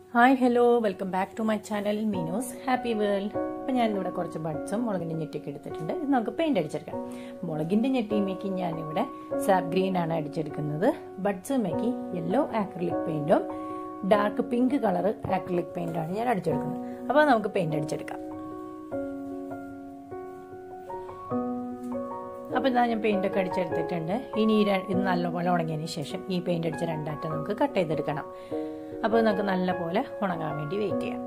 hi hello welcome back to my channel Meenos happy world അപ്പം ഞാനിവിടെ കുറച്ച് ബഡ്സും മുളകിൻ്റെ ഞെട്ടിയൊക്കെ എടുത്തിട്ടുണ്ട് ഇത് നമുക്ക് പെയിന്റ് അടിച്ചെടുക്കാം മുളകിൻ്റെ ഞെട്ടിയുമേക്ക് ഞാനിവിടെ സാപ്പ് ഗ്രീൻ ആണ് അടിച്ചെടുക്കുന്നത് ബഡ്സുമേക്ക് യെല്ലോ ആക്രിലിക് പെയിന്റും ഡാർക്ക് പിങ്ക് കളർ ആക്രിലിക് പെയിന്റാണ് ഞാൻ അടിച്ചെടുക്കുന്നത് അപ്പോൾ നമുക്ക് പെയിന്റ് അടിച്ചെടുക്കാം അപ്പോൾ ഇതാ ഞാൻ പെയിന്റ് ഒക്കെ അടിച്ചെടുത്തിട്ടുണ്ട് ഇനി ഈ ഇത് നല്ലപോലെ ഉണങ്ങിയതിന് ശേഷം ഈ പെയിന്റ് അടിച്ച രണ്ടാറ്റം നമുക്ക് കട്ട് ചെയ്തെടുക്കണം അപ്പോൾ നമുക്ക് നല്ലപോലെ ഉണങ്ങാൻ വേണ്ടി വെയിറ്റ് ചെയ്യാം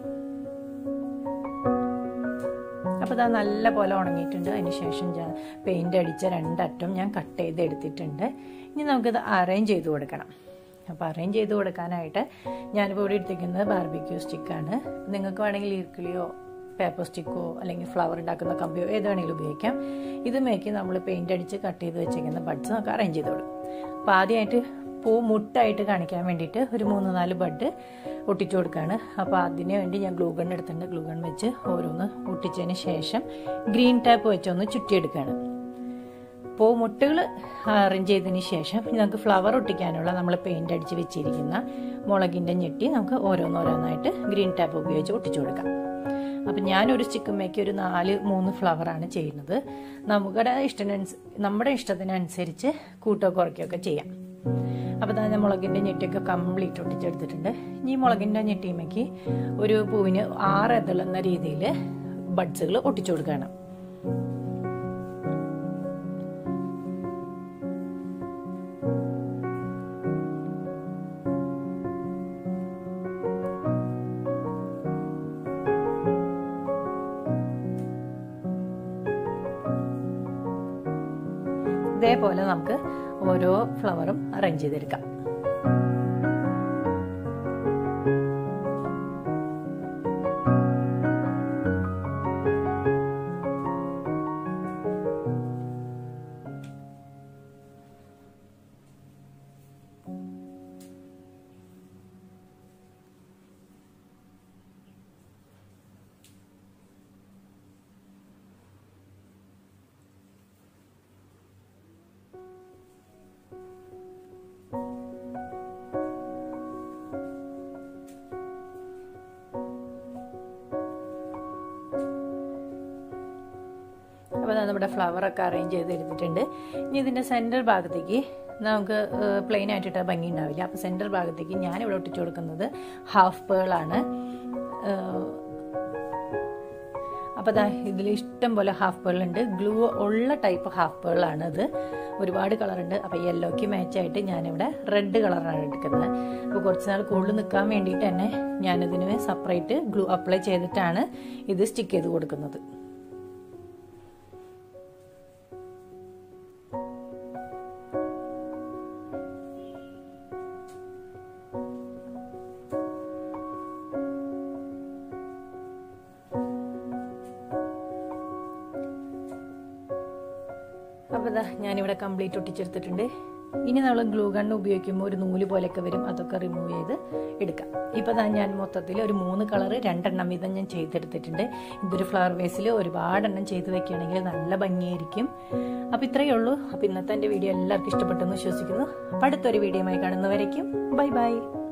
അപ്പോൾ ഇതാ നല്ല പോലെ ഉണങ്ങിയിട്ടുണ്ട് അതിന് ശേഷം ഞാൻ പെയിന്റ് അടിച്ച രണ്ടറ്റം ഞാൻ കട്ട് ചെയ്ത് എടുത്തിട്ടുണ്ട് ഇനി നമുക്കിത് അറേഞ്ച് ചെയ്ത് കൊടുക്കണം അപ്പോൾ അറേഞ്ച് ചെയ്ത് കൊടുക്കാനായിട്ട് ഞാനിപ്പോൾ ഇവിടെ എടുത്തിരിക്കുന്നത് ബാർബിക്യൂ സ്റ്റിക്കാണ് നിങ്ങൾക്ക് വേണമെങ്കിൽ ഈർക്കിളിയോ പേപ്പർ സ്റ്റിക്കോ അല്ലെങ്കിൽ ഫ്ലവർ ഉണ്ടാക്കുന്ന കമ്പിയോ ഏത് വേണമെങ്കിലും ഉപയോഗിക്കാം ഇത് മേക്ക് നമ്മൾ പെയിന്റ് അടിച്ച് കട്ട് ചെയ്ത് വെച്ചേക്കുന്ന ബഡ്സ് നമുക്ക് അറേഞ്ച് ചെയ്ത് കൊടുക്കും അപ്പോൾ ആദ്യമായിട്ട് പൂ മുട്ടായിട്ട് കാണിക്കാൻ വേണ്ടിയിട്ട് ഒരു മൂന്ന് നാല് ബഡ് ഒട്ടിച്ചു കൊടുക്കുകയാണ് അപ്പോൾ അതിന് വേണ്ടി ഞാൻ ഗ്ലൂ ഗൺ എടുത്തിട്ടുണ്ട് ഗ്ലൂ ഗൺ വെച്ച് ഓരോന്ന് ഒട്ടിച്ചതിന് ശേഷം ഗ്രീൻ ടാപ്പ് വെച്ചൊന്ന് ചുറ്റിയെടുക്കുകയാണ് പൂ മുട്ടുകൾ അറേഞ്ച് ചെയ്തതിന് ശേഷം നമുക്ക് ഫ്ലവർ ഒട്ടിക്കാനുള്ള നമ്മൾ പെയിന്റ് അടിച്ച് വെച്ചിരിക്കുന്ന മുളകിൻ്റെ ഞെട്ടി നമുക്ക് ഓരോന്നോരോന്നായിട്ട് ഗ്രീൻ ടാപ്പ് ഉപയോഗിച്ച് ഒട്ടിച്ചു കൊടുക്കാം അപ്പം ഞാനൊരു സ്റ്റിക്കുമ്മയ്ക്ക് ഒരു നാല് മൂന്ന് ഫ്ലവറാണ് ചെയ്യുന്നത് നമ്മുടെ ഇഷ്ടത്തിനനുസ നമ്മുടെ ഇഷ്ടത്തിനനുസരിച്ച് കൂട്ടോ കുറയ്ക്കുകയൊക്കെ ചെയ്യാം അപ്പോൾ തന്നെ മുളകിൻ്റെ ഞെട്ടിയൊക്കെ കംപ്ലീറ്റ് ഒട്ടിച്ചെടുത്തിട്ടുണ്ട് ഈ മുളകിൻ്റെ ഞെട്ടിയുമ്മയ്ക്ക് ഒരു പൂവിന് ആറ് എതളുന്ന രീതിയിൽ ബഡ്സുകൾ ഒട്ടിച്ചു കൊടുക്കുകയാണ് ഇതേപോലെ നമുക്ക് ഓരോ ഫ്ലവറും അറേഞ്ച് ചെയ്തെടുക്കാം അപ്പോൾ നമ്മുടെ ഫ്ലവറൊക്കെ അറേഞ്ച് ചെയ്ത് എടുത്തിട്ടുണ്ട് ഇനി ഇതിൻ്റെ സെൻറ്റർ ഭാഗത്തേക്ക് നമുക്ക് പ്ലെയിൻ ആയിട്ടിട്ട് ഭംഗി ഉണ്ടാവില്ല അപ്പോൾ സെൻറ്റർ ഭാഗത്തേക്ക് ഞാൻ ഇവിടെ ഒട്ടിച്ചു കൊടുക്കുന്നത് ഹാഫ് പേളാണ് അപ്പോൾ ദാ ഇതിൽ ഇഷ്ടം പോലെ ഹാഫ് പേൾ ഉണ്ട് ഗ്ലൂ ഉള്ള ടൈപ്പ് ഹാഫ് പേളാണ് ഇത് ഒരുപാട് കളറുണ്ട് അപ്പോൾ യെല്ലോക്ക് മാച്ചായിട്ട് ഞാനിവിടെ റെഡ് കളറാണ് എടുക്കുന്നത് അപ്പോൾ കുറച്ച് നാൾ കൂടുതൽ നിൽക്കാൻ വേണ്ടിയിട്ട് തന്നെ ഞാനിതിന് സെപ്പറേറ്റ് ഗ്ലൂ അപ്ലൈ ചെയ്തിട്ടാണ് ഇത് സ്റ്റിക്ക് ചെയ്ത് കൊടുക്കുന്നത് അപ്പോൾ ഇതാ ഞാനിവിടെ കംപ്ലീറ്റ് ഒട്ടിച്ചെടുത്തിട്ടുണ്ട് ഇനി നമ്മൾ ഗ്ലൂ ഗൺ ഉപയോഗിക്കുമ്പോൾ ഒരു നൂല് പോലെയൊക്കെ വരും അതൊക്കെ റിമൂവ് ചെയ്ത് എടുക്കാം ഇപ്പോൾ ദാ ഞാൻ മൊത്തത്തിൽ ഒരു മൂന്ന് കളർ രണ്ടെണ്ണം വീതം ഞാൻ ചെയ്തെടുത്തിട്ടുണ്ട് ഇതൊരു ഫ്ലവർ വേസിൽ ഒരുപാടെണ്ണം ചെയ്ത് വെക്കുകയാണെങ്കിൽ നല്ല ഭംഗിയായിരിക്കും അപ്പോൾ ഇത്രയേ ഉള്ളൂ അപ്പോൾ ഇന്നത്തെ എൻ്റെ വീഡിയോ എല്ലാവർക്കും ഇഷ്ടപ്പെട്ടെന്ന് വിശ്വസിക്കുന്നു അപ്പോൾ അടുത്തൊരു വീഡിയോയുമായി കാണുന്നവരേക്കും ബൈ ബൈ